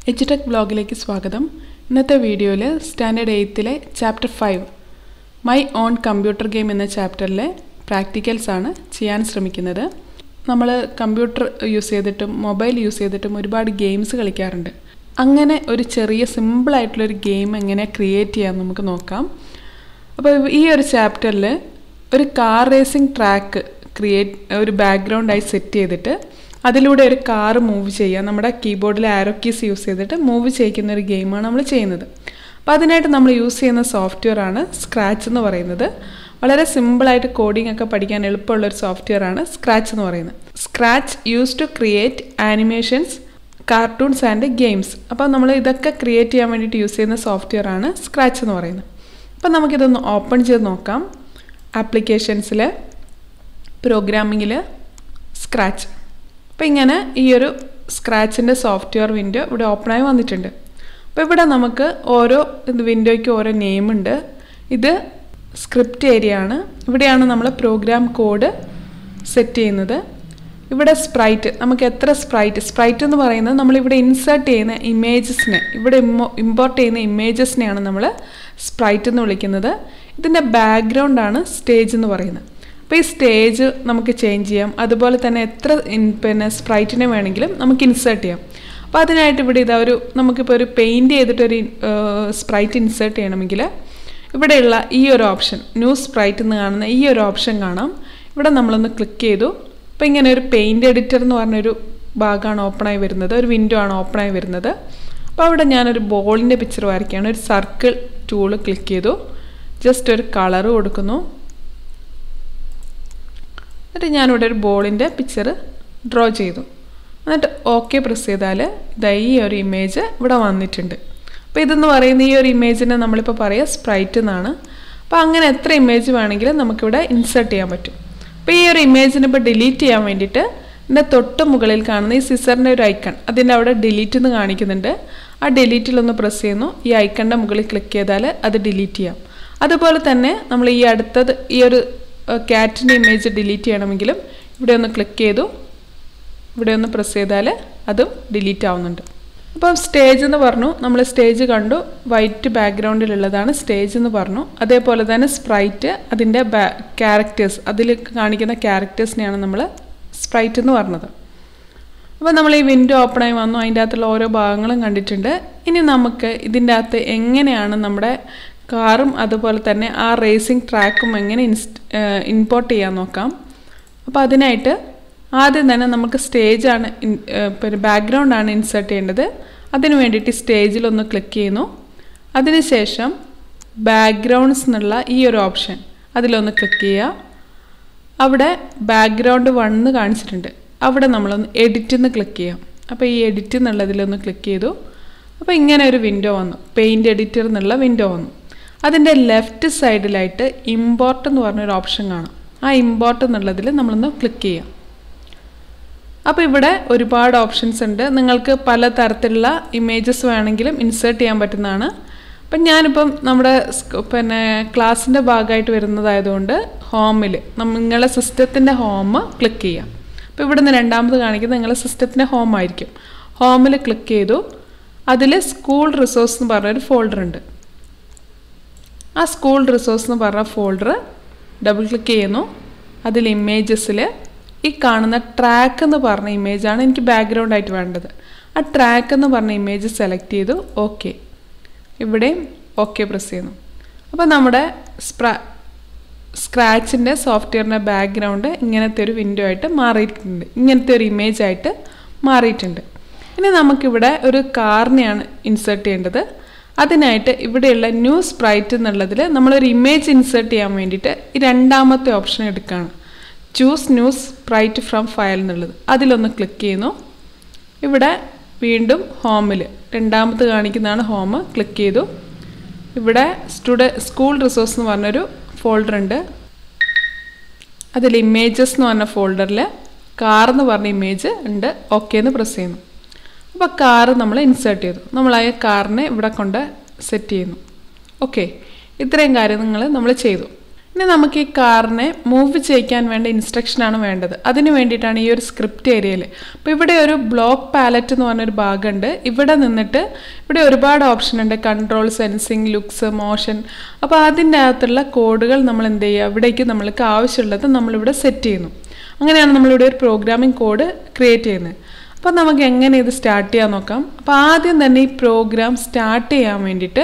എജ്ടെക് ബ്ലോഗിലേക്ക് സ്വാഗതം ഇന്നത്തെ വീഡിയോയിൽ സ്റ്റാൻഡേർഡ് എയ്ത്തിലെ chapter five my own computer game എന്ന ചാപ്റ്ററിലെ പ്രാക്ടിക്കൽസ് ആണ് ചെയ്യാൻ ശ്രമിക്കുന്നത് നമ്മൾ കമ്പ്യൂട്ടർ യൂസ് ചെയ്തിട്ടും മൊബൈൽ യൂസ് ചെയ്തിട്ടും ഒരുപാട് ഗെയിംസ് കളിക്കാറുണ്ട് അങ്ങനെ ഒരു ചെറിയ സിമ്പിളായിട്ടുള്ളൊരു ഗെയിം എങ്ങനെ ക്രിയേറ്റ് ചെയ്യാൻ നമുക്ക് നോക്കാം അപ്പോൾ ഈ ഒരു ചാപ്റ്ററിൽ ഒരു കാർ റേസിംഗ് ട്രാക്ക് ക്രിയേറ്റ് ഒരു ബാക്ക്ഗ്രൗണ്ടായി സെറ്റ് ചെയ്തിട്ട് അതിലൂടെ ഒരു കാർ മൂവ് ചെയ്യുക നമ്മുടെ കീബോർഡിൽ ആരോ കീസ് യൂസ് ചെയ്തിട്ട് മൂവ് ചെയ്യിക്കുന്ന ഒരു ഗെയിമാണ് നമ്മൾ ചെയ്യുന്നത് അപ്പോൾ അതിനായിട്ട് നമ്മൾ യൂസ് ചെയ്യുന്ന സോഫ്റ്റ്വെയർ ആണ് സ്ക്രാച്ച് എന്ന് പറയുന്നത് വളരെ സിമ്പിളായിട്ട് കോഡിംഗ് ഒക്കെ പഠിക്കാൻ എളുപ്പമുള്ള ഒരു സോഫ്റ്റ്വെയർ ആണ് സ്ക്രാച്ച് എന്ന് പറയുന്നത് scratch use to create animations cartoons and games അപ്പോൾ നമ്മൾ ഇതൊക്കെ ക്രിയേറ്റ് ചെയ്യാൻ വേണ്ടിയിട്ട് യൂസ് ചെയ്യുന്ന സോഫ്റ്റ്വെയർ ആണ് സ്ക്രാച്ച് എന്ന് പറയുന്നത് അപ്പോൾ നമുക്കിതൊന്ന് ഓപ്പൺ ചെയ്ത് നോക്കാം ആപ്ലിക്കേഷൻസിൽ പ്രോഗ്രാമിങ്ങിൽ സ്ക്രാച്ച് അപ്പോൾ ഇങ്ങനെ ഈ ഒരു സ്ക്രാച്ചിൻ്റെ സോഫ്റ്റ്വെയർ വിൻഡോ ഇവിടെ ഓപ്പണായി വന്നിട്ടുണ്ട് അപ്പോൾ ഇവിടെ നമുക്ക് ഓരോ വിൻഡോയ്ക്ക് ഓരോ നെയിമുണ്ട് ഇത് സ്ക്രിപ്റ്റ് ഏരിയ ആണ് ഇവിടെയാണ് നമ്മൾ പ്രോഗ്രാം കോഡ് സെറ്റ് ചെയ്യുന്നത് ഇവിടെ സ്പ്രൈറ്റ് നമുക്ക് എത്ര സ്പ്രൈറ്റ് സ്പ്രൈറ്റ് എന്ന് പറയുന്നത് നമ്മളിവിടെ ഇൻസേർട്ട് ചെയ്യുന്ന ഇമേജസിനെ ഇവിടെ ഇമ്പോർട്ട് ചെയ്യുന്ന ഇമേജസിനെയാണ് നമ്മൾ സ്പ്രൈറ്റ് എന്ന് വിളിക്കുന്നത് ഇതിൻ്റെ ബാക്ക്ഗ്രൗണ്ടാണ് സ്റ്റേജ് എന്ന് പറയുന്നത് അപ്പോൾ ഈ സ്റ്റേജ് നമുക്ക് ചേഞ്ച് ചെയ്യാം അതുപോലെ തന്നെ എത്ര പിന്നെ സ്പ്രൈറ്റിനെ വേണമെങ്കിലും നമുക്ക് ഇൻസേർട്ട് ചെയ്യാം അപ്പോൾ അതിനായിട്ട് ഇവിടെ ഇതാ ഒരു നമുക്കിപ്പോൾ ഒരു പെയിൻറ് ചെയ്തിട്ടൊരു സ്പ്രൈറ്റ് ഇൻസേർട്ട് ചെയ്യണമെങ്കിൽ ഇവിടെയുള്ള ഈ ഒരു ഓപ്ഷൻ ന്യൂ സ്പ്രൈറ്റ് എന്ന് കാണുന്ന ഈ ഒരു ഓപ്ഷൻ കാണാം ഇവിടെ നമ്മളൊന്ന് ക്ലിക്ക് ചെയ്തു അപ്പോൾ ഇങ്ങനെ ഒരു പെയിൻറ് എഡിറ്റർ എന്ന് പറഞ്ഞൊരു ഭാഗമാണ് ഓപ്പണായി വരുന്നത് ഒരു വിൻഡോ ആണ് ഓപ്പണായി വരുന്നത് അപ്പോൾ അവിടെ ഞാനൊരു ബോളിൻ്റെ പിക്ചർ വരയ്ക്കുകയാണ് ഒരു സർക്കിൾ ടൂള് ക്ലിക്ക് ചെയ്തു ജസ്റ്റ് ഒരു കളറ് കൊടുക്കുന്നു എന്നിട്ട് ഞാനിവിടെ ഒരു ബോളിൻ്റെ പിക്ചർ ഡ്രോ ചെയ്തു എന്നിട്ട് ഓക്കെ പ്രസ് ചെയ്താൽ ഇതാ ഈ ഒരു ഇമേജ് ഇവിടെ വന്നിട്ടുണ്ട് അപ്പോൾ ഇതെന്ന് പറയുന്ന ഈ ഒരു ഇമേജിനെ നമ്മളിപ്പോൾ പറയുക സ്പ്രൈറ്റ് എന്നാണ് അപ്പോൾ അങ്ങനെ എത്ര ഇമേജ് വേണമെങ്കിലും നമുക്കിവിടെ ഇൻസേർട്ട് ചെയ്യാൻ പറ്റും അപ്പോൾ ഈ ഒരു ഇമേജിനെ ഇപ്പോൾ ഡിലീറ്റ് ചെയ്യാൻ വേണ്ടിയിട്ട് എൻ്റെ തൊട്ട് മുകളിൽ കാണുന്ന ഈ സിസറിൻ്റെ ഒരു ഐക്കൺ അതിൻ്റെ അവിടെ ഡിലീറ്റ് എന്ന് കാണിക്കുന്നുണ്ട് ആ ഡിലീറ്റിലൊന്ന് പ്രസ് ചെയ്യുന്നു ഈ ഐക്കണിൻ്റെ മുകളിൽ ക്ലിക്ക് ചെയ്താൽ അത് ഡിലീറ്റ് ചെയ്യാം അതുപോലെ തന്നെ നമ്മൾ ഈ അടുത്തത് ഈ ഒരു ക്യാറ്റിൻ്റെ ഇമേജ് ഡിലീറ്റ് ചെയ്യണമെങ്കിലും ഇവിടെ ഒന്ന് ക്ലിക്ക് ചെയ്തു ഇവിടെ ഒന്ന് പ്രസ് ചെയ്താൽ അതും ഡിലീറ്റ് ആവുന്നുണ്ട് അപ്പം സ്റ്റേജ് എന്ന് പറഞ്ഞു നമ്മൾ സ്റ്റേജ് കണ്ടു വൈറ്റ് ബാക്ക്ഗ്രൗണ്ടിലുള്ളതാണ് സ്റ്റേജ് എന്ന് പറഞ്ഞു അതേപോലെ തന്നെ സ്പ്രൈറ്റ് അതിൻ്റെ ബാ ക്യാരക്ടേഴ്സ് അതിൽ കാണിക്കുന്ന ക്യാരക്ടേഴ്സിനെയാണ് നമ്മൾ സ്പ്രൈറ്റ് എന്ന് പറഞ്ഞത് അപ്പോൾ നമ്മൾ ഈ വിൻഡോ ഓപ്പണായി വന്നു അതിൻ്റെ അകത്തുള്ള ഓരോ ഭാഗങ്ങളും കണ്ടിട്ടുണ്ട് ഇനി നമുക്ക് ഇതിൻ്റെ അകത്ത് എങ്ങനെയാണ് നമ്മുടെ കാറും അതുപോലെ തന്നെ ആ റേസിംഗ് ട്രാക്കും എങ്ങനെ ഇൻസ്റ്റ് ഇമ്പോർട്ട് ചെയ്യാൻ നോക്കാം അപ്പോൾ അതിനായിട്ട് ആദ്യം തന്നെ നമുക്ക് സ്റ്റേജാണ് പിന്നെ ബാക്ക്ഗ്രൗണ്ടാണ് ഇൻസേർട്ട് ചെയ്യേണ്ടത് അതിന് വേണ്ടിയിട്ട് സ്റ്റേജിലൊന്ന് ക്ലിക്ക് ചെയ്യുന്നു അതിനുശേഷം ബാക്ക്ഗ്രൗണ്ട്സ് എന്നുള്ള ഈ ഒരു ഓപ്ഷൻ അതിലൊന്ന് ക്ലിക്ക് ചെയ്യുക അവിടെ ബാക്ക്ഗ്രൗണ്ട് വണ്ണ് കാണിച്ചിട്ടുണ്ട് അവിടെ നമ്മളൊന്ന് എഡിറ്റ് എന്ന് ക്ലിക്ക് ചെയ്യാം അപ്പോൾ ഈ എഡിറ്റ് എന്നുള്ളതിലൊന്ന് ക്ലിക്ക് ചെയ്തു അപ്പോൾ ഇങ്ങനെ ഒരു വിൻഡോ വന്നു പെയിൻറ് എഡിറ്റർ എന്നുള്ള വിൻഡോ വന്നു അതിൻ്റെ ലെഫ്റ്റ് സൈഡിലായിട്ട് ഇമ്പോർട്ട് എന്ന് പറഞ്ഞൊരു ഓപ്ഷൻ കാണാം ആ ഇമ്പോർട്ട് എന്നുള്ളതിൽ നമ്മളൊന്ന് ക്ലിക്ക് ചെയ്യാം അപ്പോൾ ഇവിടെ ഒരുപാട് ഓപ്ഷൻസ് ഉണ്ട് നിങ്ങൾക്ക് പല തരത്തിലുള്ള ഇമേജസ് വേണമെങ്കിലും ഇൻസേർട്ട് ചെയ്യാൻ പറ്റുന്നതാണ് അപ്പം ഞാനിപ്പം നമ്മുടെ പിന്നെ ക്ലാസ്സിൻ്റെ ഭാഗമായിട്ട് വരുന്നതായതുകൊണ്ട് ഹോമിൽ നിങ്ങളുടെ സിസ്റ്റത്തിൻ്റെ ഹോം ക്ലിക്ക് ചെയ്യാം അപ്പോൾ ഇവിടെ നിന്ന് രണ്ടാമത് കാണിക്കുന്നത് നിങ്ങളുടെ സിസ്റ്റത്തിൻ്റെ ഹോം ആയിരിക്കും ഹോമിൽ ക്ലിക്ക് ചെയ്തു അതിൽ സ്കൂൾ റിസോഴ്സ് എന്ന് പറഞ്ഞൊരു ഫോൾഡർ ഉണ്ട് ആ സ്കൂൾ റിസോഴ്സ് എന്ന് പറഞ്ഞ ഫോൾഡർ ഡബിൾ ക്ലിക്ക് ചെയ്യുന്നു അതിൽ ഇമേജസിൽ ഈ കാണുന്ന ട്രാക്ക് എന്ന് പറഞ്ഞ ഇമേജാണ് എനിക്ക് ബാക്ക്ഗ്രൗണ്ട് ആയിട്ട് വേണ്ടത് ആ ട്രാക്ക് എന്ന് പറഞ്ഞ ഇമേജ് സെലക്ട് ചെയ്തു ഓക്കെ ഇവിടെയും ഓക്കെ പ്രസ് ചെയ്യുന്നു അപ്പോൾ നമ്മുടെ സ്പ്രാ സ്ക്രാച്ചിൻ്റെ സോഫ്റ്റ്വെയറിൻ്റെ ബാക്ക്ഗ്രൗണ്ട് ഇങ്ങനത്തെ ഒരു വിൻഡോ ആയിട്ട് മാറിയിട്ടുണ്ട് ഇങ്ങനത്തെ ഒരു ഇമേജ് ആയിട്ട് മാറിയിട്ടുണ്ട് ഇനി നമുക്കിവിടെ ഒരു കാറിനെയാണ് ഇൻസേർട്ട് ചെയ്യേണ്ടത് അതിനായിട്ട് ഇവിടെയുള്ള ന്യൂ സ്പ്രൈറ്റ് എന്നുള്ളതിൽ നമ്മളൊരു ഇമേജ് ഇൻസേർട്ട് ചെയ്യാൻ വേണ്ടിയിട്ട് ഈ രണ്ടാമത്തെ ഓപ്ഷൻ എടുക്കുകയാണ് choose new sprite from file എന്നുള്ളത് അതിലൊന്ന് ക്ലിക്ക് ചെയ്യുന്നു ഇവിടെ വീണ്ടും ഹോമിൽ രണ്ടാമത് കാണിക്കുന്നതാണ് ഹോം ക്ലിക്ക് ചെയ്തു ഇവിടെ സ്റ്റുഡ സ്കൂൾ റിസോഴ്സ് എന്ന് പറഞ്ഞൊരു ഫോൾഡർ ഉണ്ട് അതിൽ ഇമേജസ് എന്ന് പറഞ്ഞ ഫോൾഡറിൽ കാർ എന്ന് പറഞ്ഞ ഇമേജ് ഉണ്ട് ഓക്കെ എന്ന് പ്രസ് ചെയ്യുന്നു അപ്പോൾ കാറ് നമ്മൾ ഇൻസേർട്ട് ചെയ്തു നമ്മൾ ആ കാറിനെ ഇവിടെ കൊണ്ട് സെറ്റ് ചെയ്യുന്നു ഓക്കെ ഇത്രയും കാര്യങ്ങൾ നമ്മൾ ചെയ്തു ഇനി നമുക്ക് ഈ കാറിനെ മൂവ് ചെയ്യിക്കാൻ വേണ്ട ഇൻസ്ട്രക്ഷനാണ് വേണ്ടത് അതിന് വേണ്ടിയിട്ടാണ് ഈ ഒരു സ്ക്രിപ്റ്റ് ഏരിയയിൽ അപ്പോൾ ഇവിടെ ഒരു ബ്ലോക്ക് പാലറ്റ് എന്ന് പറഞ്ഞൊരു ഭാഗമുണ്ട് ഇവിടെ നിന്നിട്ട് ഇവിടെ ഒരുപാട് ഓപ്ഷൻ ഉണ്ട് കൺട്രോൾ സെൻസിങ് ലുക്സ് മോഷൻ അപ്പോൾ അതിൻ്റെ അകത്തുള്ള കോഡുകൾ നമ്മൾ എന്ത് ചെയ്യുക ഇവിടേക്ക് നമ്മൾക്ക് ആവശ്യമുള്ളത് നമ്മളിവിടെ സെറ്റ് ചെയ്യുന്നു അങ്ങനെയാണ് നമ്മളിവിടെ ഒരു പ്രോഗ്രാമിംഗ് കോഡ് ക്രിയേറ്റ് ചെയ്യുന്നത് അപ്പോൾ നമുക്ക് എങ്ങനെ ഇത് സ്റ്റാർട്ട് ചെയ്യാൻ നോക്കാം അപ്പോൾ ആദ്യം തന്നെ ഈ പ്രോഗ്രാം സ്റ്റാർട്ട് ചെയ്യാൻ വേണ്ടിയിട്ട്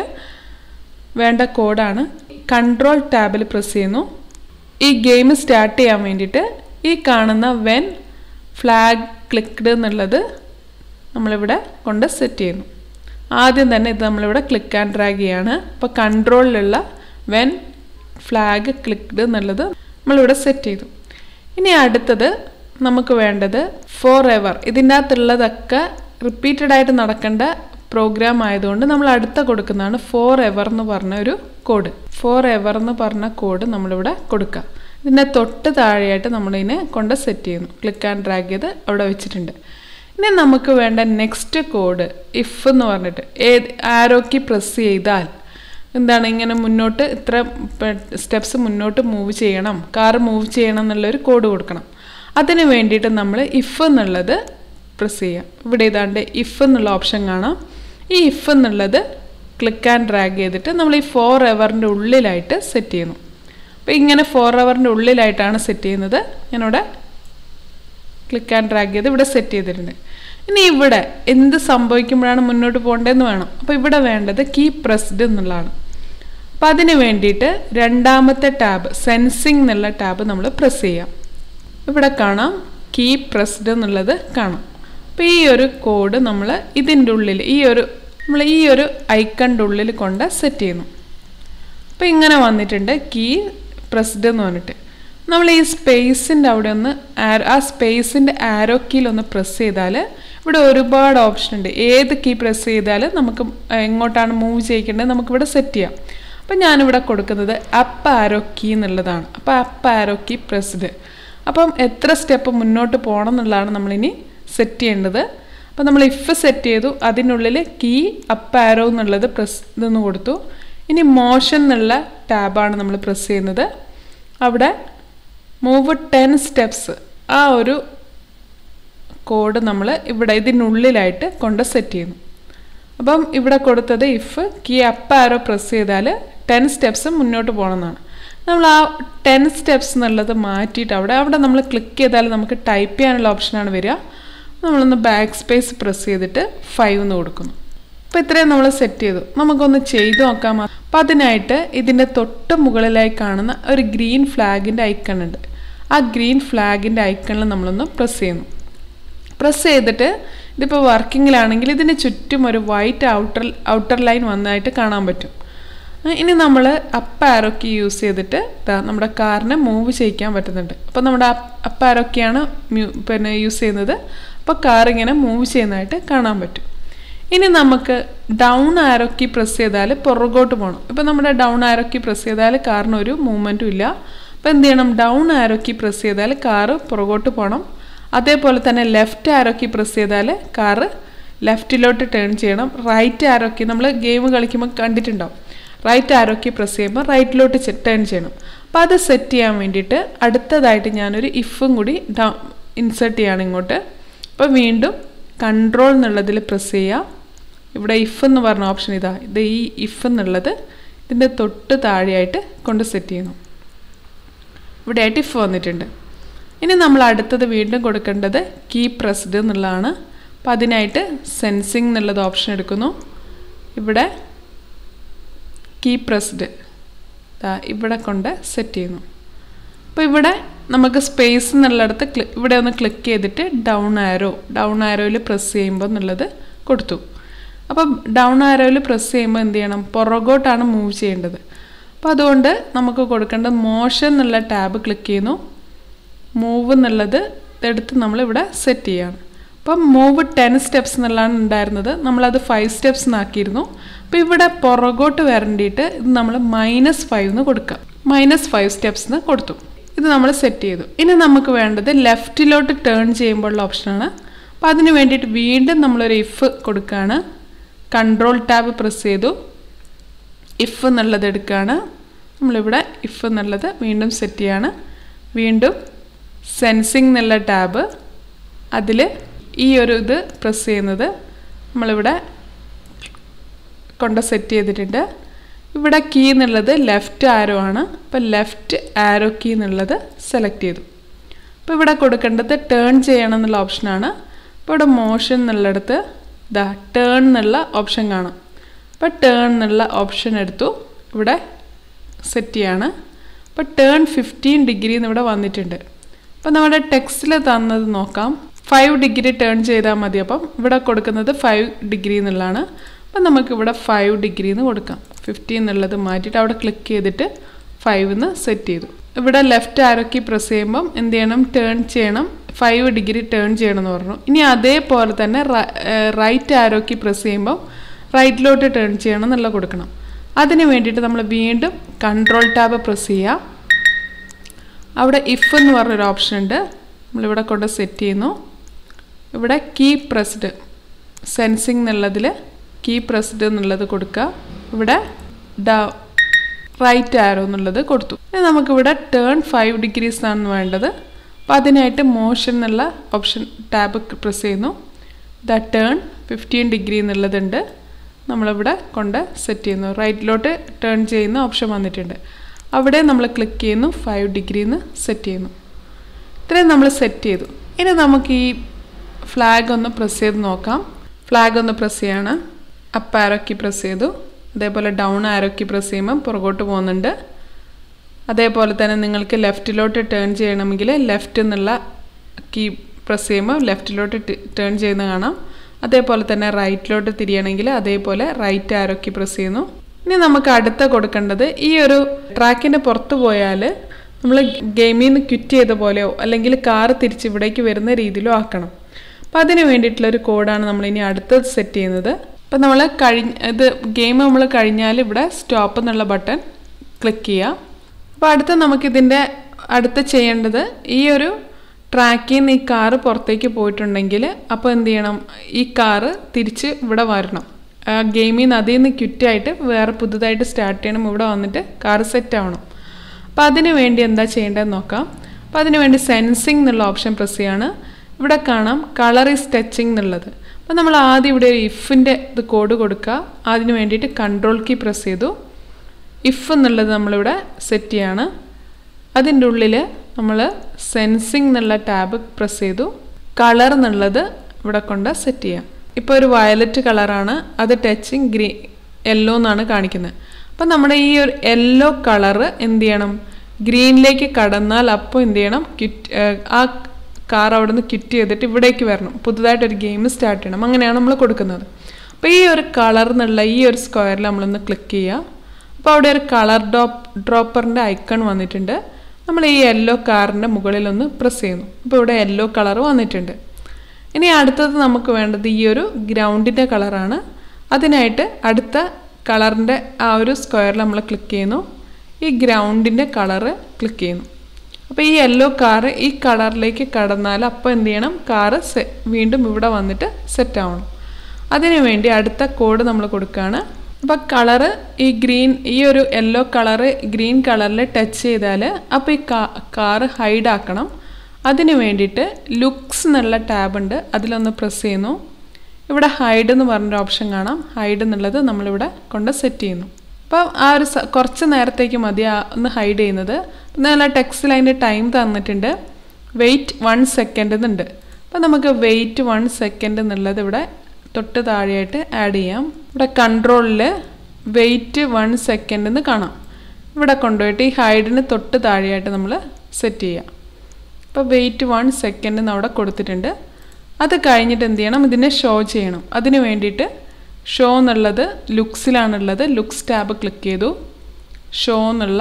വേണ്ട കോഡാണ് കൺട്രോൾ ടാബിൽ പ്രസ് ചെയ്യുന്നു ഈ ഗെയിം സ്റ്റാർട്ട് ചെയ്യാൻ വേണ്ടിയിട്ട് ഈ കാണുന്ന വെൻ ഫ്ലാഗ് ക്ലിക്ക്ഡ് എന്നുള്ളത് നമ്മളിവിടെ കൊണ്ട് സെറ്റ് ചെയ്യുന്നു ആദ്യം തന്നെ ഇത് നമ്മളിവിടെ ക്ലിക്ക് ആൻഡ് ഡ്രാഗ് ചെയ്യാണ് അപ്പോൾ കൺട്രോളിലുള്ള വെൻ ഫ്ലാഗ് ക്ലിക്ക്ഡ് എന്നുള്ളത് നമ്മളിവിടെ സെറ്റ് ചെയ്തു ഇനി അടുത്തത് നമുക്ക് വേണ്ടത് ഫോർ എവർ ഇതിൻ്റെ അകത്തുള്ളതൊക്കെ റിപ്പീറ്റഡ് ആയിട്ട് നടക്കേണ്ട പ്രോഗ്രാം ആയതുകൊണ്ട് നമ്മൾ അടുത്ത കൊടുക്കുന്നതാണ് ഫോർ എവർ എന്ന് പറഞ്ഞ ഒരു കോഡ് ഫോർ എവർ എന്ന് പറഞ്ഞ കോഡ് നമ്മളിവിടെ കൊടുക്കുക ഇതിൻ്റെ തൊട്ട് താഴെയായിട്ട് നമ്മളിതിനെ കൊണ്ട് സെറ്റ് ചെയ്യുന്നു ക്ലിക്ക് ആൻഡ് ഡ്രാഗ് ചെയ്ത് അവിടെ വെച്ചിട്ടുണ്ട് ഇനി നമുക്ക് വേണ്ട നെക്സ്റ്റ് കോഡ് ഇഫ് എന്ന് പറഞ്ഞിട്ട് ഏത് ആരോക്കി പ്രസ് ചെയ്താൽ എന്താണ് ഇങ്ങനെ മുന്നോട്ട് ഇത്ര സ്റ്റെപ്സ് മുന്നോട്ട് മൂവ് ചെയ്യണം കാർ മൂവ് ചെയ്യണം എന്നുള്ളൊരു കോഡ് കൊടുക്കണം അതിന് വേണ്ടിയിട്ട് നമ്മൾ ഇഫ് എന്നുള്ളത് പ്രസ് ചെയ്യാം ഇവിടെ ഏതാണ്ട് ഇഫ് എന്നുള്ള ഓപ്ഷൻ കാണാം ഈ ഇഫ് എന്നുള്ളത് ക്ലിക്ക് ആൻഡ് ഡ്രാഗ് ചെയ്തിട്ട് നമ്മൾ ഈ ഫോർ എവറിൻ്റെ ഉള്ളിലായിട്ട് സെറ്റ് ചെയ്യുന്നു അപ്പോൾ ഇങ്ങനെ ഫോർ എവറിൻ്റെ ഉള്ളിലായിട്ടാണ് സെറ്റ് ചെയ്യുന്നത് ഞാനിവിടെ ക്ലിക്ക് ആൻഡ് ഡ്രാഗ് ചെയ്ത് ഇവിടെ സെറ്റ് ചെയ്തിട്ടുണ്ട് ഇനി ഇവിടെ എന്ത് സംഭവിക്കുമ്പോഴാണ് മുന്നോട്ട് പോകേണ്ടതെന്ന് വേണം അപ്പോൾ ഇവിടെ വേണ്ടത് കീ പ്രസ്ഡ് എന്നുള്ളതാണ് അപ്പോൾ അതിന് വേണ്ടിയിട്ട് രണ്ടാമത്തെ ടാബ് സെൻസിങ് എന്നുള്ള ടാബ് നമ്മൾ പ്രസ് ചെയ്യാം ഇവിടെ കാണാം കീ പ്രസ്ഡ് എന്നുള്ളത് കാണാം അപ്പോൾ ഈ ഒരു കോഡ് നമ്മൾ ഇതിൻ്റെ ഉള്ളിൽ ഈ ഒരു നമ്മൾ ഈ ഒരു ഐക്കണിൻ്റെ ഉള്ളിൽ കൊണ്ട് സെറ്റ് ചെയ്യുന്നു അപ്പോൾ ഇങ്ങനെ വന്നിട്ടുണ്ട് കീ പ്രസ്ഡ് എന്ന് പറഞ്ഞിട്ട് നമ്മൾ ഈ സ്പേസിൻ്റെ അവിടെ ഒന്ന് ആ സ്പേസിൻ്റെ ആരോ കീയിൽ ഒന്ന് പ്രസ് ചെയ്താൽ ഇവിടെ ഒരുപാട് ഓപ്ഷൻ ഉണ്ട് ഏത് കീ പ്രസ് ചെയ്താൽ നമുക്ക് എങ്ങോട്ടാണ് മൂവ് ചെയ്യിക്കേണ്ടത് നമുക്കിവിടെ സെറ്റ് ചെയ്യാം അപ്പം ഞാനിവിടെ കൊടുക്കുന്നത് അപ്പ് ആരോ കീ എന്നുള്ളതാണ് അപ്പോൾ അപ്പ് ആരോ കീ പ്രസ്ഡ് അപ്പം എത്ര സ്റ്റെപ്പ് മുന്നോട്ട് പോകണം എന്നുള്ളതാണ് നമ്മളിനി സെറ്റ് ചെയ്യേണ്ടത് അപ്പോൾ നമ്മൾ ഇഫ് സെറ്റ് ചെയ്തു അതിനുള്ളിൽ കീ അപ്പ് ആരോ എന്നുള്ളത് പ്രസ് ഇതെന്ന് കൊടുത്തു ഇനി മോഷൻ എന്നുള്ള ടാബാണ് നമ്മൾ പ്രസ് ചെയ്യുന്നത് അവിടെ മൂവ് ടെൻ സ്റ്റെപ്സ് ആ ഒരു കോഡ് നമ്മൾ ഇവിടെ ഇതിനുള്ളിലായിട്ട് കൊണ്ട് സെറ്റ് ചെയ്യുന്നു അപ്പം ഇവിടെ കൊടുത്തത് if key up arrow press ചെയ്താൽ ടെൻ സ്റ്റെപ്സ് മുന്നോട്ട് പോകണമെന്നാണ് നമ്മൾ ആ ടെൻ സ്റ്റെപ്സ് എന്നുള്ളത് മാറ്റിയിട്ട് അവിടെ അവിടെ നമ്മൾ ക്ലിക്ക് ചെയ്താൽ നമുക്ക് ടൈപ്പ് ചെയ്യാനുള്ള ഓപ്ഷനാണ് വരിക നമ്മളൊന്ന് ബാക്ക് സ്പേസ് പ്രസ് ചെയ്തിട്ട് ഫൈവ് എന്ന് കൊടുക്കുന്നു അപ്പോൾ ഇത്രയും നമ്മൾ സെറ്റ് ചെയ്തു നമുക്കൊന്ന് ചെയ്തു നോക്കാം അപ്പം അതിനായിട്ട് ഇതിൻ്റെ തൊട്ട് മുകളിലായി കാണുന്ന ഒരു ഗ്രീൻ ഫ്ലാഗിൻ്റെ ഐക്കൺ ഉണ്ട് ആ ഗ്രീൻ ഫ്ലാഗിൻ്റെ ഐക്കണിൽ നമ്മളൊന്ന് പ്രസ് ചെയ്യുന്നു പ്രസ് ചെയ്തിട്ട് ഇതിപ്പോൾ വർക്കിങ്ങിലാണെങ്കിൽ ഇതിന് ചുറ്റും ഒരു വൈറ്റ് ഔട്ടർ ഔട്ടർ ലൈൻ വന്നതായിട്ട് കാണാൻ പറ്റും ഇനി നമ്മൾ അപ്പ് ആരോക്കി യൂസ് ചെയ്തിട്ട് നമ്മുടെ കാറിനെ മൂവ് ചെയ്യിക്കാൻ പറ്റുന്നുണ്ട് അപ്പോൾ നമ്മുടെ അപ്പ് ആരോക്കിയാണ് പിന്നെ യൂസ് ചെയ്യുന്നത് അപ്പോൾ കാർ ഇങ്ങനെ മൂവ് ചെയ്യുന്നതായിട്ട് കാണാൻ പറ്റും ഇനി നമുക്ക് ഡൗൺ ആരോക്കി പ്രസ് ചെയ്താൽ പുറകോട്ട് പോകണം ഇപ്പോൾ നമ്മുടെ ഡൗൺ ആരോക്കി പ്രസ് ചെയ്താൽ കാറിന് ഒരു മൂവ്മെൻറ്റും ഇല്ല അപ്പോൾ എന്ത് ചെയ്യണം ഡൗൺ ആരോക്കി പ്രസ് ചെയ്താൽ കാറ് പുറകോട്ട് പോകണം അതേപോലെ തന്നെ ലെഫ്റ്റ് ആരോക്കി പ്രസ് ചെയ്താൽ കാറ് ലെഫ്റ്റിലോട്ട് ടേൺ ചെയ്യണം റൈറ്റ് ആരോക്കി നമ്മൾ ഗെയിം കളിക്കുമ്പോൾ കണ്ടിട്ടുണ്ടാവും റൈറ്റ് ആരോക്കി പ്രസ് ചെയ്യുമ്പോൾ റൈറ്റിലോട്ട് ടേൺ ചെയ്യണം അപ്പോൾ അത് സെറ്റ് ചെയ്യാൻ വേണ്ടിയിട്ട് അടുത്തതായിട്ട് ഞാനൊരു ഇഫും കൂടി ഡൗ ഇൻസേർട്ട് ചെയ്യാണ് ഇങ്ങോട്ട് അപ്പോൾ വീണ്ടും കൺട്രോൾ എന്നുള്ളതിൽ പ്രസ് ചെയ്യുക ഇവിടെ ഇഫ് എന്ന് പറഞ്ഞ ഓപ്ഷൻ ഇതാ ഇത് ഈ ഇഫ് എന്നുള്ളത് ഇതിൻ്റെ തൊട്ട് താഴെയായിട്ട് കൊണ്ട് സെറ്റ് ചെയ്യുന്നു ഇവിടെ ആയിട്ട് ഇഫ് വന്നിട്ടുണ്ട് ഇനി നമ്മൾ അടുത്തത് വീണ്ടും കൊടുക്കേണ്ടത് കീ പ്രസ്ഡ് എന്നുള്ളതാണ് അപ്പം അതിനായിട്ട് സെൻസിങ് എന്നുള്ളത് ഓപ്ഷൻ എടുക്കുന്നു ഇവിടെ കീ പ്രസ്ഡ് ഇവിടെ കൊണ്ട് സെറ്റ് ചെയ്യുന്നു അപ്പോൾ ഇവിടെ നമുക്ക് സ്പേസ് എന്നുള്ളിടത്ത് ക്ലി ഇവിടെ ഒന്ന് ക്ലിക്ക് ചെയ്തിട്ട് ഡൗൺ ആരോ ഡൗൺ ആരോയിൽ പ്രസ് ചെയ്യുമ്പോൾ എന്നുള്ളത് കൊടുത്തു അപ്പം ഡൗൺ ആരോയിൽ പ്രസ് ചെയ്യുമ്പോൾ എന്ത് ചെയ്യണം പുറകോട്ടാണ് മൂവ് ചെയ്യേണ്ടത് അപ്പോൾ അതുകൊണ്ട് നമുക്ക് കൊടുക്കേണ്ടത് മോഷൻ എന്നുള്ള ടാബ് ക്ലിക്ക് ചെയ്യുന്നു മൂവ് എന്നുള്ളത് ഇതെടുത്ത് നമ്മളിവിടെ സെറ്റ് ചെയ്യാണ് അപ്പം മൂവ് ടെൻ സ്റ്റെപ്സ് എന്നുള്ളതാണ് ഉണ്ടായിരുന്നത് നമ്മളത് ഫൈവ് സ്റ്റെപ്സ് എന്നാക്കിയിരുന്നു അപ്പോൾ ഇവിടെ പുറകോട്ട് വരേണ്ടിയിട്ട് ഇത് നമ്മൾ മൈനസ് ഫൈവ് എന്ന് കൊടുക്കാം മൈനസ് ഫൈവ് സ്റ്റെപ്സ് എന്ന് കൊടുത്തു ഇത് നമ്മൾ സെറ്റ് ചെയ്തു ഇനി നമുക്ക് വേണ്ടത് ലെഫ്റ്റിലോട്ട് ടേൺ ചെയ്യുമ്പോഴുള്ള ഓപ്ഷനാണ് അപ്പോൾ അതിന് വേണ്ടിയിട്ട് വീണ്ടും നമ്മളൊരു ഇഫ് കൊടുക്കുകയാണ് കൺട്രോൾ ടാബ് പ്രസ് ചെയ്തു ഇഫ് എന്നുള്ളത് എടുക്കുകയാണ് നമ്മളിവിടെ ഇഫ് എന്നുള്ളത് വീണ്ടും സെറ്റ് ചെയ്യാണ് വീണ്ടും സെൻസിങ് എന്നുള്ള ടാബ് അതിൽ ഈ ഒരു ഇത് പ്രസ് ചെയ്യുന്നത് നമ്മളിവിടെ കൊണ്ട് സെറ്റ് ചെയ്തിട്ടുണ്ട് ഇവിടെ കീ എന്നുള്ളത് ലെഫ്റ്റ് ആരോ ആണ് അപ്പോൾ ലെഫ്റ്റ് ആരോ കീ എന്നുള്ളത് സെലക്ട് ചെയ്തു അപ്പോൾ ഇവിടെ കൊടുക്കേണ്ടത് ടേൺ ചെയ്യണം എന്നുള്ള ഓപ്ഷനാണ് അപ്പോൾ ഇവിടെ മോഷൻ എന്നുള്ളിടത്ത് ഇതാ ടേൺ എന്നുള്ള ഓപ്ഷൻ കാണാം അപ്പോൾ ടേൺ എന്നുള്ള ഓപ്ഷൻ എടുത്തു ഇവിടെ സെറ്റ് ചെയ്യാണ് അപ്പോൾ ടേൺ ഫിഫ്റ്റീൻ ഡിഗ്രി എന്ന് ഇവിടെ വന്നിട്ടുണ്ട് അപ്പോൾ നമ്മുടെ ടെക്സ്റ്റിൽ തന്നത് നോക്കാം ഫൈവ് ഡിഗ്രി ടേൺ ചെയ്താൽ മതി അപ്പം ഇവിടെ കൊടുക്കുന്നത് ഫൈവ് ഡിഗ്രി എന്നുള്ളതാണ് അപ്പം നമുക്ക് ഇവിടെ ഫൈവ് ഡിഗ്രി എന്ന് കൊടുക്കാം ഫിഫ്റ്റി എന്നുള്ളത് മാറ്റിയിട്ട് അവിടെ ക്ലിക്ക് ചെയ്തിട്ട് ഫൈവ് എന്ന് സെറ്റ് ചെയ്തു ഇവിടെ ലെഫ്റ്റ് ആരോക്കി പ്രസ് ചെയ്യുമ്പം എന്ത് ചെയ്യണം ടേൺ ചെയ്യണം ഫൈവ് ഡിഗ്രി ടേൺ ചെയ്യണം എന്ന് പറഞ്ഞു ഇനി അതേപോലെ തന്നെ റൈറ്റ് ആരോക്കി പ്രസ് ചെയ്യുമ്പം റൈറ്റിലോട്ട് ടേൺ ചെയ്യണം എന്നുള്ള കൊടുക്കണം അതിന് വേണ്ടിയിട്ട് നമ്മൾ വീണ്ടും കൺട്രോൾ ടാബ് പ്രസ് ചെയ്യുക അവിടെ ഇഫ് എന്ന് പറഞ്ഞൊരു ഓപ്ഷൻ ഉണ്ട് നമ്മളിവിടെ കൊണ്ട് സെറ്റ് ചെയ്യുന്നു ഇവിടെ കീ പ്രസ്ഡ് സെൻസിങ് എന്നുള്ളതിൽ കീ പ്രസ്ഡ് എന്നുള്ളത് കൊടുക്കുക ഇവിടെ ഡ റൈറ്റ് ആരോ എന്നുള്ളത് കൊടുത്തു ഇനി നമുക്കിവിടെ ടേൺ ഫൈവ് ഡിഗ്രീസ് ആണ് വേണ്ടത് അപ്പോൾ അതിനായിട്ട് മോഷൻ എന്നുള്ള ഓപ്ഷൻ ടാബ് പ്രസ് ചെയ്യുന്നു ദ ടേൺ ഫിഫ്റ്റീൻ ഡിഗ്രി എന്നുള്ളതുണ്ട് നമ്മളിവിടെ കൊണ്ട് സെറ്റ് ചെയ്യുന്നു റൈറ്റിലോട്ട് ടേൺ ചെയ്യുന്ന ഓപ്ഷൻ വന്നിട്ടുണ്ട് അവിടെ നമ്മൾ ക്ലിക്ക് ചെയ്യുന്നു ഫൈവ് ഡിഗ്രിന്ന് സെറ്റ് ചെയ്യുന്നു ഇത്രയും നമ്മൾ സെറ്റ് ചെയ്തു ഇനി നമുക്ക് ഈ ഫ്ലാഗ് ഒന്ന് പ്രസ് ചെയ്ത് നോക്കാം ഫ്ലാഗ് ഒന്ന് പ്രസ് ചെയ്യാണ് അപ്പ് ആരോക്കി പ്രസ് ചെയ്തു അതേപോലെ ഡൗൺ ആരോക്കി പ്രസ് ചെയ്യുമ്പോൾ പുറകോട്ട് പോകുന്നുണ്ട് അതേപോലെ തന്നെ നിങ്ങൾക്ക് ലെഫ്റ്റിലോട്ട് ടേൺ ചെയ്യണമെങ്കിൽ ലെഫ്റ്റ് എന്നുള്ള കീ പ്രസ് ചെയ്യുമ്പോൾ ലെഫ്റ്റിലോട്ട് ടേൺ ചെയ്യുന്ന കാണാം അതേപോലെ തന്നെ റൈറ്റിലോട്ട് തിരിയണമെങ്കിൽ അതേപോലെ റൈറ്റ് ആരോക്കി പ്രസ് ചെയ്യുന്നു ഇനി നമുക്ക് അടുത്ത കൊടുക്കേണ്ടത് ഈ ഒരു ട്രാക്കിൻ്റെ പുറത്ത് പോയാൽ നമ്മൾ ഗെയിമിൽ നിന്ന് ക്വിറ്റ് ചെയ്ത പോലെയോ അല്ലെങ്കിൽ കാർ തിരിച്ച് ഇവിടേക്ക് വരുന്ന രീതിയിലോ ആക്കണം അപ്പോൾ അതിന് വേണ്ടിയിട്ടുള്ള ഒരു കോഡാണ് നമ്മൾ ഇനി അടുത്തത് സെറ്റ് ചെയ്യുന്നത് അപ്പോൾ നമ്മൾ കഴിഞ്ഞ ഇത് ഗെയിം നമ്മൾ കഴിഞ്ഞാൽ ഇവിടെ സ്റ്റോപ്പ് എന്നുള്ള ബട്ടൺ ക്ലിക്ക് ചെയ്യുക അപ്പോൾ അടുത്ത നമുക്കിതിൻ്റെ അടുത്ത് ചെയ്യേണ്ടത് ഈ ഒരു ട്രാക്കിൽ നിന്ന് ഈ കാറ് പുറത്തേക്ക് പോയിട്ടുണ്ടെങ്കിൽ അപ്പോൾ എന്ത് ചെയ്യണം ഈ കാറ് തിരിച്ച് ഇവിടെ വരണം ഗെയിമിൽ നിന്ന് അതിൽ നിന്ന് ക്വിറ്റായിട്ട് വേറെ പുതുതായിട്ട് സ്റ്റാർട്ട് ചെയ്യണം ഇവിടെ വന്നിട്ട് കാറ് സെറ്റ് ആവണം അപ്പോൾ അതിന് വേണ്ടി എന്താ ചെയ്യേണ്ടതെന്ന് നോക്കാം അപ്പോൾ അതിന് വേണ്ടി സെൻസിങ് എന്നുള്ള ഓപ്ഷൻ പ്രസ് ചെയ്യാണ് ഇവിടെ കാണാം കളർ ഈസ് ടച്ചിങ് എന്നുള്ളത് അപ്പോൾ നമ്മൾ ആദ്യം ഇവിടെ ഒരു ഇഫിൻ്റെ ഇത് കോഡ് കൊടുക്കുക അതിന് വേണ്ടിയിട്ട് കൺട്രോൾ കീ പ്രസ് ചെയ്തു ഇഫ് എന്നുള്ളത് നമ്മളിവിടെ സെറ്റ് ചെയ്യാണ് അതിൻ്റെ ഉള്ളിൽ നമ്മൾ സെൻസിങ് എന്നുള്ള ടാബ് പ്രസ് ചെയ്തു കളർ എന്നുള്ളത് ഇവിടെ കൊണ്ട് സെറ്റ് ചെയ്യാം ഇപ്പോൾ ഒരു വയലറ്റ് കളറാണ് അത് ടച്ചിങ് ഗ്രീ യെല്ലോ എന്നാണ് കാണിക്കുന്നത് അപ്പം നമ്മുടെ ഈ ഒരു യെല്ലോ കളറ് എന്ത് ചെയ്യണം ഗ്രീനിലേക്ക് കടന്നാൽ അപ്പോൾ എന്ത് ചെയ്യണം ക്വിറ്റ് ആ കാർ അവിടെ നിന്ന് ക്വിറ്റ് ചെയ്തിട്ട് ഇവിടേക്ക് വരണം പുതുതായിട്ടൊരു ഗെയിം സ്റ്റാർട്ട് ചെയ്യണം അങ്ങനെയാണ് നമ്മൾ കൊടുക്കുന്നത് അപ്പോൾ ഈ ഒരു കളർ എന്നുള്ള ഈ ഒരു സ്ക്വയറിൽ നമ്മളൊന്ന് ക്ലിക്ക് ചെയ്യുക അപ്പോൾ അവിടെ ഒരു കളർ ഡ്രോപ്പ് ഡ്രോപ്പറിൻ്റെ ഐക്കൺ വന്നിട്ടുണ്ട് നമ്മൾ ഈ യെല്ലോ കാറിൻ്റെ മുകളിലൊന്ന് പ്രസ് ചെയ്യുന്നു അപ്പോൾ ഇവിടെ യെല്ലോ കളർ വന്നിട്ടുണ്ട് ഇനി അടുത്തത് നമുക്ക് വേണ്ടത് ഈ ഒരു ഗ്രൗണ്ടിൻ്റെ കളറാണ് അതിനായിട്ട് അടുത്ത കളറിൻ്റെ ആ ഒരു സ്ക്വയറിൽ നമ്മൾ ക്ലിക്ക് ചെയ്യുന്നു ഈ ഗ്രൗണ്ടിൻ്റെ കളറ് ക്ലിക്ക് ചെയ്യുന്നു അപ്പോൾ ഈ യെല്ലോ കാറ് ഈ കളറിലേക്ക് കടന്നാൽ അപ്പോൾ എന്ത് ചെയ്യണം കാറ് സെ വീണ്ടും ഇവിടെ വന്നിട്ട് സെറ്റ് ആവണം അതിനു വേണ്ടി അടുത്ത കോഡ് നമ്മൾ കൊടുക്കുകയാണ് അപ്പോൾ കളറ് ഈ ഗ്രീൻ ഈ ഒരു യെല്ലോ കളറ് ഗ്രീൻ കളറിൽ ടച്ച് ചെയ്താൽ അപ്പോൾ ഈ കാ കാറ് ഹൈഡ് ആക്കണം അതിന് വേണ്ടിയിട്ട് ലുക്സ് എന്നുള്ള ടാബ് ഉണ്ട് അതിലൊന്ന് പ്രസ് ചെയ്യുന്നു ഇവിടെ ഹൈഡ് എന്ന് പറഞ്ഞൊരു ഓപ്ഷൻ കാണാം ഹൈഡ് എന്നുള്ളത് നമ്മളിവിടെ കൊണ്ട് സെറ്റ് ചെയ്യുന്നു അപ്പോൾ ആ ഒരു കുറച്ച് നേരത്തേക്ക് മതി ആ ഒന്ന് ഹൈഡ് ചെയ്യുന്നത് നല്ല ടെക്സ്റ്റിൽ അതിൻ്റെ ടൈം തന്നിട്ടുണ്ട് വെയിറ്റ് വൺ സെക്കൻഡ് എന്നുണ്ട് അപ്പോൾ നമുക്ക് വെയിറ്റ് വൺ സെക്കൻഡ് എന്നുള്ളത് ഇവിടെ തൊട്ട് താഴെയായിട്ട് ആഡ് ചെയ്യാം ഇവിടെ കൺട്രോളിൽ വെയിറ്റ് വൺ സെക്കൻഡ് എന്ന് കാണാം ഇവിടെ കൊണ്ടുപോയിട്ട് ഈ ഹൈഡിന് തൊട്ട് താഴെയായിട്ട് നമ്മൾ സെറ്റ് ചെയ്യാം അപ്പോൾ വെയിറ്റ് വൺ സെക്കൻഡ് എന്ന് അവിടെ കൊടുത്തിട്ടുണ്ട് അത് കഴിഞ്ഞിട്ട് എന്ത് ചെയ്യണം ഇതിനെ ഷോ ചെയ്യണം അതിന് വേണ്ടിയിട്ട് ഷോ എന്നുള്ളത് ലുക്സിലാണുള്ളത് ലുക്സ് ടാബ് ക്ലിക്ക് ചെയ്തു ഷോ എന്നുള്ള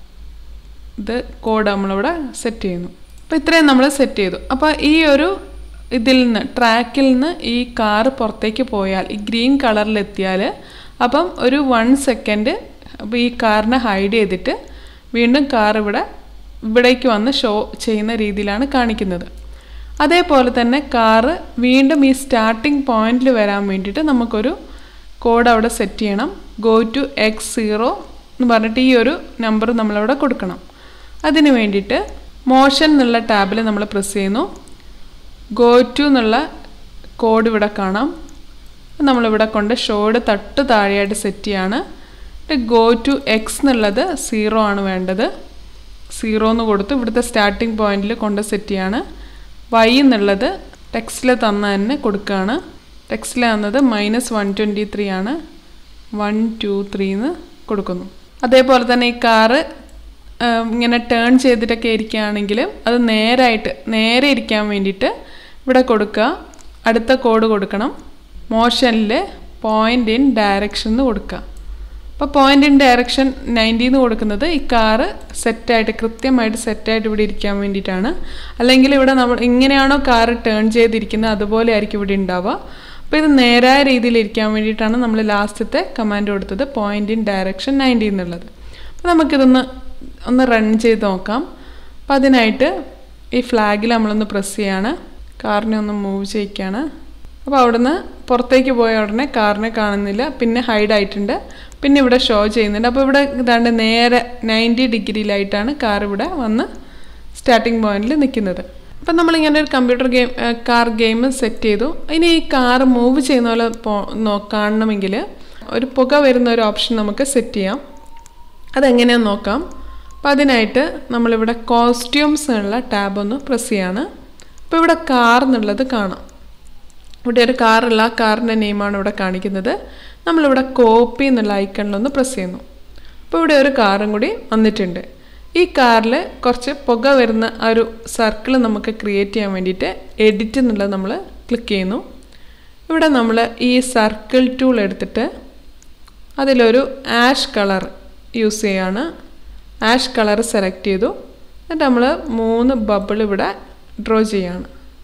ഇത് കോഡ് നമ്മളിവിടെ സെറ്റ് ചെയ്യുന്നു അപ്പോൾ ഇത്രയും നമ്മൾ സെറ്റ് ചെയ്തു അപ്പോൾ ഈ ഒരു ഇതിൽ നിന്ന് ട്രാക്കിൽ നിന്ന് ഈ കാറ് പുറത്തേക്ക് പോയാൽ ഈ ഗ്രീൻ കളറിലെത്തിയാൽ അപ്പം ഒരു വൺ സെക്കൻഡ് അപ്പോൾ ഈ കാറിനെ ഹൈഡ് ചെയ്തിട്ട് വീണ്ടും കാർ ഇവിടെ ഇവിടേക്ക് വന്ന് ഷോ ചെയ്യുന്ന രീതിയിലാണ് കാണിക്കുന്നത് അതേപോലെ തന്നെ കാറ് വീണ്ടും ഈ സ്റ്റാർട്ടിംഗ് പോയിന്റിൽ വരാൻ വേണ്ടിയിട്ട് നമുക്കൊരു കോഡ് അവിടെ സെറ്റ് ചെയ്യണം ഗോ ടു എക്സ് സീറോ എന്ന് പറഞ്ഞിട്ട് ഈ ഒരു നമ്പർ നമ്മളിവിടെ കൊടുക്കണം അതിന് വേണ്ടിയിട്ട് മോഷൻ എന്നുള്ള ടാബിൽ നമ്മൾ പ്രസ് ചെയ്യുന്നു ഗോ ടു എന്നുള്ള കോഡ് ഇവിടെ കാണാം നമ്മളിവിടെ കൊണ്ട് ഷോയുടെ തട്ട് താഴെയായിട്ട് സെറ്റ് ചെയ്യാണ് ഗോ ടു എക്സ് എന്നുള്ളത് സീറോ ആണ് വേണ്ടത് സീറോ എന്ന് കൊടുത്ത് ഇവിടുത്തെ സ്റ്റാർട്ടിംഗ് പോയിന്റിൽ കൊണ്ട് സെറ്റ് ചെയ്യാണ് വൈ എന്നുള്ളത് ടെക്സ്റ്റിൽ തന്ന തന്നെ കൊടുക്കുകയാണ് ടെക്സ്റ്റിൽ തന്നത് മൈനസ് വൺ ട്വൻറ്റി ത്രീ ആണ് വൺ ടു ത്രീ എന്ന് കൊടുക്കുന്നു അതേപോലെ തന്നെ ഈ കാറ് ഇങ്ങനെ ടേൺ ചെയ്തിട്ടൊക്കെ ഇരിക്കുകയാണെങ്കിൽ അത് നേരായിട്ട് നേരെ ഇരിക്കാൻ വേണ്ടിയിട്ട് ഇവിടെ കൊടുക്കുക അടുത്ത കോഡ് കൊടുക്കണം മോഷനിൽ പോയിൻ്റ് ഇൻ ഡയറക്ഷൻ എന്ന് കൊടുക്കുക അപ്പോൾ പോയിൻ്റ് ഇൻ ഡയറക്ഷൻ നയൻറ്റീന്ന് കൊടുക്കുന്നത് ഈ കാറ് സെറ്റായിട്ട് കൃത്യമായിട്ട് സെറ്റായിട്ട് ഇവിടെ ഇരിക്കാൻ വേണ്ടിയിട്ടാണ് അല്ലെങ്കിൽ ഇവിടെ നമ്മൾ ഇങ്ങനെയാണോ കാറ് ടേൺ ചെയ്തിരിക്കുന്നത് അതുപോലെ ആയിരിക്കും ഇവിടെ ഉണ്ടാവുക അപ്പോൾ ഇത് നേരായ രീതിയിൽ ഇരിക്കാൻ വേണ്ടിയിട്ടാണ് നമ്മൾ ലാസ്റ്റത്തെ കമാൻഡ് കൊടുത്തത് പോയിൻ്റ് ഇൻ ഡയറക്ഷൻ നയൻറ്റി എന്നുള്ളത് അപ്പോൾ നമുക്കിതൊന്ന് ഒന്ന് റൺ ചെയ്ത് നോക്കാം അപ്പോൾ അതിനായിട്ട് ഈ ഫ്ലാഗിൽ നമ്മളൊന്ന് പ്രസ് ചെയ്യാണ് കാറിനെ ഒന്ന് മൂവ് ചെയ്യിക്കുകയാണ് അപ്പോൾ അവിടുന്ന് പുറത്തേക്ക് പോയ ഉടനെ കാറിനെ കാണുന്നില്ല പിന്നെ ഹൈഡ് ആയിട്ടുണ്ട് പിന്നെ ഇവിടെ ഷോ ചെയ്യുന്നുണ്ട് അപ്പോൾ ഇവിടെ ഇതാണ്ട് നേരെ നയൻറ്റി ഡിഗ്രിയിലായിട്ടാണ് കാർ ഇവിടെ വന്ന് സ്റ്റാർട്ടിംഗ് പോയിന്റിൽ നിൽക്കുന്നത് അപ്പം നമ്മളിങ്ങനെ ഒരു computer game car game set ചെയ്തു ഇനി ഈ കാർ മൂവ് ചെയ്യുന്ന പോലെ പോ നോ കാണണമെങ്കിൽ ഒരു പുക വരുന്ന ഒരു ഓപ്ഷൻ നമുക്ക് സെറ്റ് ചെയ്യാം അതെങ്ങനെയാണെന്ന് നോക്കാം അപ്പോൾ അതിനായിട്ട് നമ്മളിവിടെ കോസ്റ്റ്യൂംസ് എന്നുള്ള ടാബ് ഒന്ന് പ്രസ് ചെയ്യാണ് അപ്പോൾ ഇവിടെ കാർ എന്നുള്ളത് കാണാം ഇവിടെ ഒരു കാറുള്ള ആ കാറിൻ്റെ നെയിമാണ് ഇവിടെ കാണിക്കുന്നത് നമ്മളിവിടെ കോപ്പി എന്നുള്ള ഐക്കണിലൊന്ന് പ്രസ് ചെയ്യുന്നു അപ്പോൾ ഇവിടെ ഒരു കാറും കൂടി വന്നിട്ടുണ്ട് ഈ കാറിൽ കുറച്ച് പുക വരുന്ന ആ ഒരു സർക്കിൾ നമുക്ക് ക്രിയേറ്റ് ചെയ്യാൻ വേണ്ടിയിട്ട് എഡിറ്റ് എന്നുള്ളത് നമ്മൾ ക്ലിക്ക് ചെയ്യുന്നു ഇവിടെ നമ്മൾ ഈ സർക്കിൾ ടൂൾ എടുത്തിട്ട് അതിലൊരു ആഷ് കളർ യൂസ് ചെയ്യാണ് ആഷ് കളർ സെലക്ട് ചെയ്തു എന്നിട്ട് നമ്മൾ മൂന്ന് ബബിൾ ഇവിടെ ഡ്രോ ചെയ്യാണ്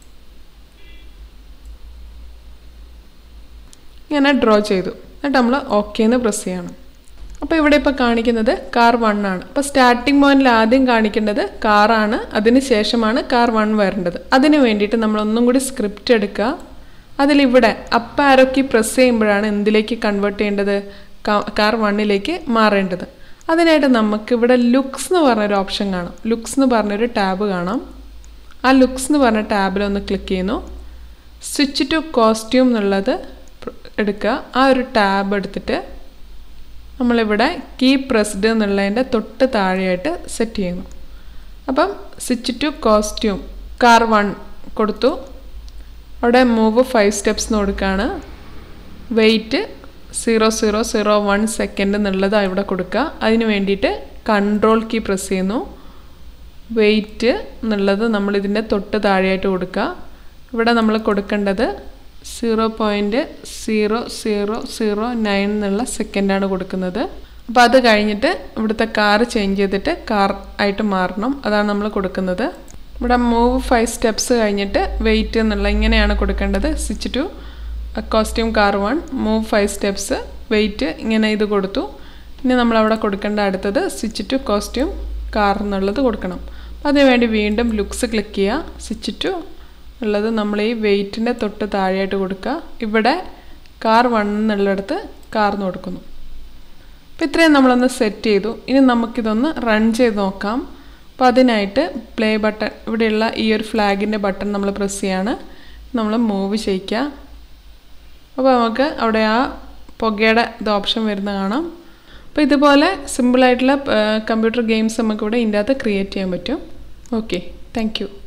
ഇങ്ങനെ ഡ്രോ ചെയ്തു എന്നിട്ട് നമ്മൾ ഓക്കെ എന്ന് പ്രസ് ചെയ്യണം അപ്പോൾ ഇവിടെ ഇപ്പോൾ കാണിക്കുന്നത് കാർ വൺ ആണ് അപ്പോൾ സ്റ്റാർട്ടിംഗ് പോയിന്റിൽ ആദ്യം കാണിക്കേണ്ടത് കാറാണ് അതിന് ശേഷമാണ് കാർ വൺ വരേണ്ടത് അതിന് വേണ്ടിയിട്ട് നമ്മൾ ഒന്നും കൂടി സ്ക്രിപ്റ്റ് എടുക്കുക അതിലിവിടെ അപ്പ് ആരോക്കി പ്രസ് ചെയ്യുമ്പോഴാണ് എന്തിലേക്ക് കൺവേർട്ട് ചെയ്യേണ്ടത് കാർ വണ്ണിലേക്ക് മാറേണ്ടത് അതിനായിട്ട് നമുക്ക് ഇവിടെ ലുക്സ് എന്ന് പറഞ്ഞൊരു ഓപ്ഷൻ കാണാം ലുക്സ് എന്ന് പറഞ്ഞൊരു ടാബ് കാണാം ആ ലുക്സ് എന്ന് പറഞ്ഞ ടാബിലൊന്ന് ക്ലിക്ക് ചെയ്യുന്നു സ്വിച്ച് ടു കോസ്റ്റ്യൂം എന്നുള്ളത് എടുക്കുക ആ ഒരു ടാബ് എടുത്തിട്ട് നമ്മളിവിടെ കീ പ്രസ്ഡ് എന്നുള്ളതിൻ്റെ തൊട്ട് താഴെയായിട്ട് സെറ്റ് ചെയ്യുന്നു അപ്പം switch to costume car one കൊടുത്തു അവിടെ മൂവ് ഫൈവ് സ്റ്റെപ്സ് എന്ന് കൊടുക്കുകയാണ് wait zero zero zero one second എന്നുള്ളത് ഇവിടെ കൊടുക്കുക അതിന് വേണ്ടിയിട്ട് കൺട്രോൾ കീ പ്രസ് ചെയ്യുന്നു വെയിറ്റ് എന്നുള്ളത് നമ്മളിതിൻ്റെ തൊട്ട് താഴെയായിട്ട് കൊടുക്കുക ഇവിടെ നമ്മൾ കൊടുക്കേണ്ടത് zero point zero zero zero nine എന്നുള്ള സെക്കൻഡാണ് കൊടുക്കുന്നത് അപ്പോൾ അത് കഴിഞ്ഞിട്ട് ഇവിടുത്തെ കാർ ചേഞ്ച് ചെയ്തിട്ട് കാർ ആയിട്ട് മാറണം അതാണ് നമ്മൾ കൊടുക്കുന്നത് ഇവിടെ മൂവ് ഫൈവ് സ്റ്റെപ്സ് കഴിഞ്ഞിട്ട് വെയിറ്റ് എന്നുള്ള ഇങ്ങനെയാണ് കൊടുക്കേണ്ടത് switch to costume car one move five steps wait ഇങ്ങനെ ഇത് കൊടുത്തു ഇനി നമ്മളവിടെ കൊടുക്കേണ്ട അടുത്തത് സ്വിച്ച് ടു കോസ്റ്റ്യൂം കാർ എന്നുള്ളത് കൊടുക്കണം അപ്പോൾ അതിനുവേണ്ടി വീണ്ടും ലുക്സ് ക്ലിക്ക് ചെയ്യുക സ്വിച്ച് ടു ഉള്ളത് നമ്മൾ ഈ വെയിറ്റിൻ്റെ തൊട്ട് താഴെയായിട്ട് കൊടുക്കുക ഇവിടെ കാർ വൺ എന്നുള്ളിടത്ത് കാർന്ന് കൊടുക്കുന്നു അപ്പോൾ ഇത്രയും നമ്മളൊന്ന് സെറ്റ് ചെയ്തു ഇനി നമുക്കിതൊന്ന് റൺ ചെയ്ത് നോക്കാം അപ്പോൾ അതിനായിട്ട് പ്ലേ ബട്ടൺ ഇവിടെയുള്ള ഈ ഒരു ഫ്ലാഗിൻ്റെ ബട്ടൺ നമ്മൾ പ്രസ് ചെയ്യാണ് നമ്മൾ മൂവ് ചെയ്യിക്കുക അപ്പോൾ നമുക്ക് അവിടെ ആ പുകയുടെ ഇത് ഓപ്ഷൻ വരുന്ന കാണാം അപ്പോൾ ഇതുപോലെ സിമ്പിളായിട്ടുള്ള കമ്പ്യൂട്ടർ ഗെയിംസ് നമുക്കിവിടെ ഇതിൻ്റെ അകത്ത് ക്രിയേറ്റ് ചെയ്യാൻ പറ്റും ഓക്കെ താങ്ക്